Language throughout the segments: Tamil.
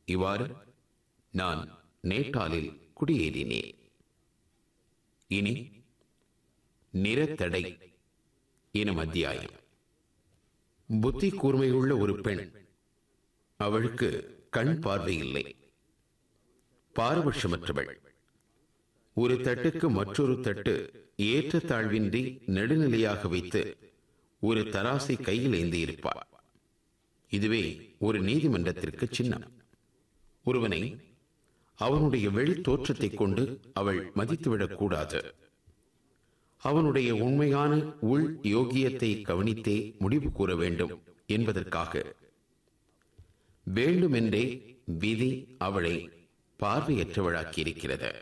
இவ்வாறு நான் நேட்டாலில் குடியேறினேன் இனி நிறத்தடை எனும் அத்தியாயம் புத்தி கூர்மையுள்ள ஒரு பெண் அவளுக்கு கண் பார்வை இல்லை பாரபட்சமற்றவள் ஒரு தட்டுக்கு மற்றொரு தட்டு ஏற்றத்தாழ்வின்றி நெடுநிலையாக வைத்து ஒரு தராசை கையில் ஏந்தியிருப்பாள் இதுவே ஒரு நீதிமன்றத்திற்கு சின்னம் ஒருவனை அவனுடைய வெளி தோற்றத்தைக் கொண்டு அவள் மதித்துவிடக் கூடாது அவனுடைய உண்மையான உள் யோகியத்தை கவனித்தே முடிவு கூற வேண்டும் என்பதற்காக வேண்டுமென்றே விதி அவளை பார்வையற்றவளாக்கியிருக்கிறது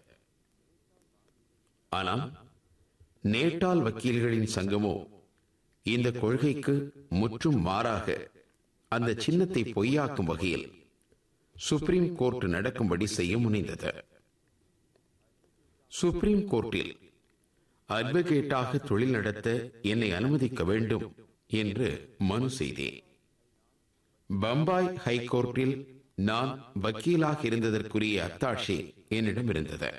ஆனால் நேட்டால் வக்கீல்களின் சங்கமோ இந்த கொள்கைக்கு முற்றும் மாறாக அந்த சின்னத்தை பொய்யாக்கும் வகையில் சுப்ரீம் கோர்ட் நடக்கும்படி செய்ய முனைந்தது சுப்ரீம் கோர்ட்டில் அட்வொகேட்டாக தொழில் நடத்த என்னை அனுமதிக்க வேண்டும் என்று மனு செய்தேன் பம்பாய் ஹைகோர்ட்டில் நான் வக்கீலாக இருந்ததற்குரிய அத்தாட்சி என்னிடம் இருந்தது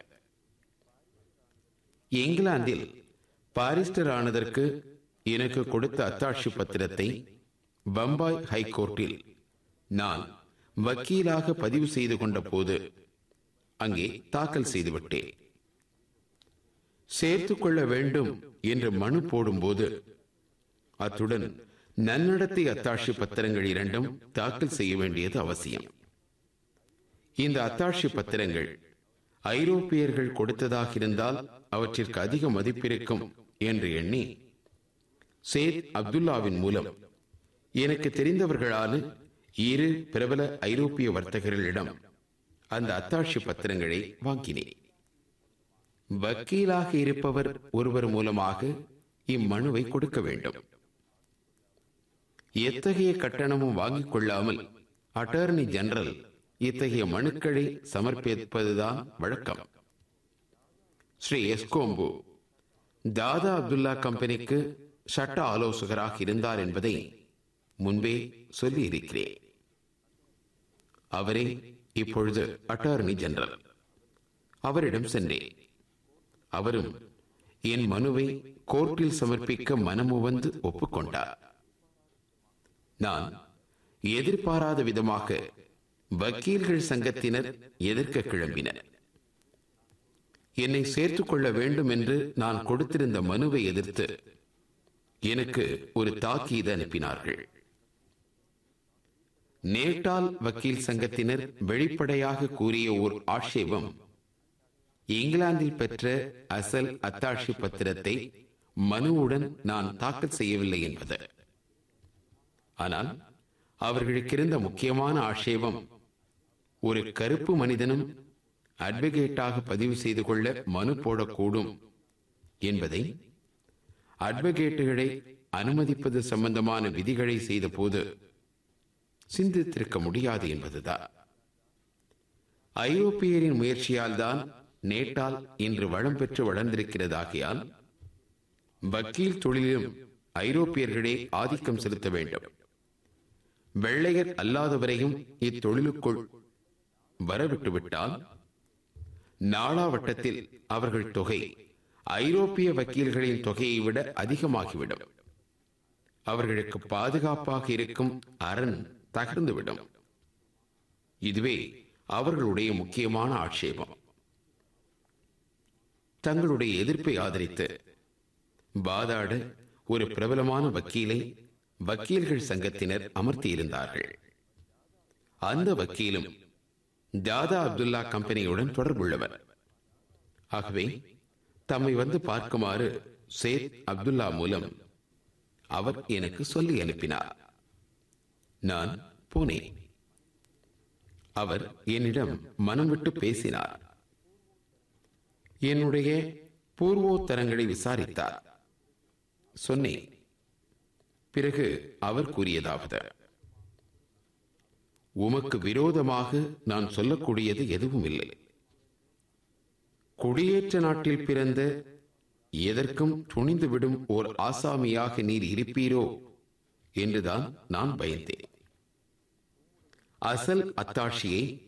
இங்கிலாந்தில் பாரிஸ்டர் ஆனதற்கு எனக்கு கொடுத்த அத்தாட்சி பத்திரத்தை பம்பாய் ஹைகோர்ட்டில் நான் வக்கீலாக பதிவு செய்து கொண்ட போது அங்கே தாக்கல் செய்துவிட்டேன் சேர்த்துக் கொள்ள வேண்டும் என்று மனு போடும்போது அத்துடன் நன்னடத்தை அத்தாட்சி பத்திரங்கள் இரண்டும் தாக்கல் செய்ய வேண்டியது அவசியம் இந்த அத்தாட்சி பத்திரங்கள் ஐரோப்பியர்கள் கொடுத்ததாக இருந்தால் அவற்றிற்கு அதிக மதிப்பிருக்கும் என்று எண்ணி சேத் அப்துல்லாவின் மூலம் எனக்கு தெரிந்தவர்களான இரு பிரபல ஐரோப்பிய வர்த்தகர்களிடம் அந்த அத்தாட்சி பத்திரங்களை வாங்கினேன் வக்கீலாக இருப்பவர் ஒருவர் மூலமாக இம்மனுவை கொடுக்க வேண்டும் எத்தகைய கட்டணமும் வாங்கிக் கொள்ளாமல் அட்டர்னி ஜெனரல் இத்தகைய மனுக்களை சமர்ப்பிப்பதுதான் வழக்கம் ஸ்ரீ எஸ்கோம்பு தாதா அப்துல்லா கம்பெனிக்கு சட்ட ஆலோசகராக இருந்தார் என்பதை முன்பே சொல்லி இருக்கிறேன் அவரே இப்பொழுது அட்டார்னி ஜெனரல் அவரிடம் சென்றேன் அவரும் என் மனுவை கோர்ட்டில் சமர்ப்பிக்க மனமு வந்து ஒப்புக்கொண்டார் நான் எதிர்பாராத விதமாக வக்கீல்கள் சங்கத்தினர் எதிர்க்க கிளம்பினர் என்னை சேர்த்துக் கொள்ள வேண்டும் என்று நான் கொடுத்திருந்த மனுவை எதிர்த்து எனக்கு ஒரு தாக்கீது அனுப்பினார்கள் நேட்டால் வக்கீல் சங்கத்தினர் வெளிப்படையாக கூறிய ஓர் ஆட்சேபம் இங்கிலாந்தில் பெற்ற அசல் அத்தாட்சி பத்திரத்தை மனுவுடன் நான் தாக்கல் செய்யவில்லை என்பது ஆனால் அவர்களுக்கு இருந்த முக்கியமான ஆட்சேபம் ஒரு கருப்பு மனிதனும் அட்வொகேட்டாக பதிவு செய்து கொள்ள மனு போடக்கூடும் என்பதை அட்வொகேட்டுகளை அனுமதிப்பது சம்பந்தமான விதிகளை செய்த போது சிந்தித்திருக்க முடியாது என்பதுதான் ஐரோப்பியரின் முயற்சியால் தான் நேட்டால் இன்று வளம் பெற்று வளர்ந்திருக்கிறதாகியால் வக்கீல் தொழிலிலும் ஐரோப்பியர்களே ஆதிக்கம் செலுத்த வேண்டும் வெள்ளையர் அல்லாதவரையும் இத்தொழிலுக்குள் வரவிட்டு விட்டால் நாளாவட்டத்தில் அவர்கள் தொகை ஐரோப்பிய வக்கீல்களின் தொகையை விட அதிகமாகிவிடும் அவர்களுக்கு பாதுகாப்பாக இருக்கும் அரண் தகர்ந்துவிடும் இதுவே அவர்களுடைய முக்கியமான ஆட்சேபம் தங்களுடைய எதிர்ப்பை ஆதரித்து வாதாட ஒரு பிரபலமான வக்கீலை வக்கீல்கள் சங்கத்தினர் அமர்த்தியிருந்தார்கள் அந்த வக்கீலும் தாதா அப்துல்லா கம்பெனியுடன் தொடர்புள்ளவர் ஆகவே தம்மை வந்து பார்க்குமாறு சேத் அப்துல்லா மூலம் அவர் எனக்கு சொல்லி அனுப்பினார் நான் போனேன் அவர் என்னிடம் மனம் விட்டு பேசினார் என்னுடைய பூர்வோத்தரங்களை விசாரித்தார் சொன்னேன் பிறகு அவர் கூறியதாவது உமக்கு விரோதமாக நான் சொல்லக்கூடியது எதுவும் இல்லை குடியேற்ற நாட்டில் பிறந்த எதற்கும் துணிந்துவிடும் ஓர் ஆசாமியாக நீர் இருப்பீரோ என்றுதான் நான் பயந்தேன் அசல் அத்தாட்சியை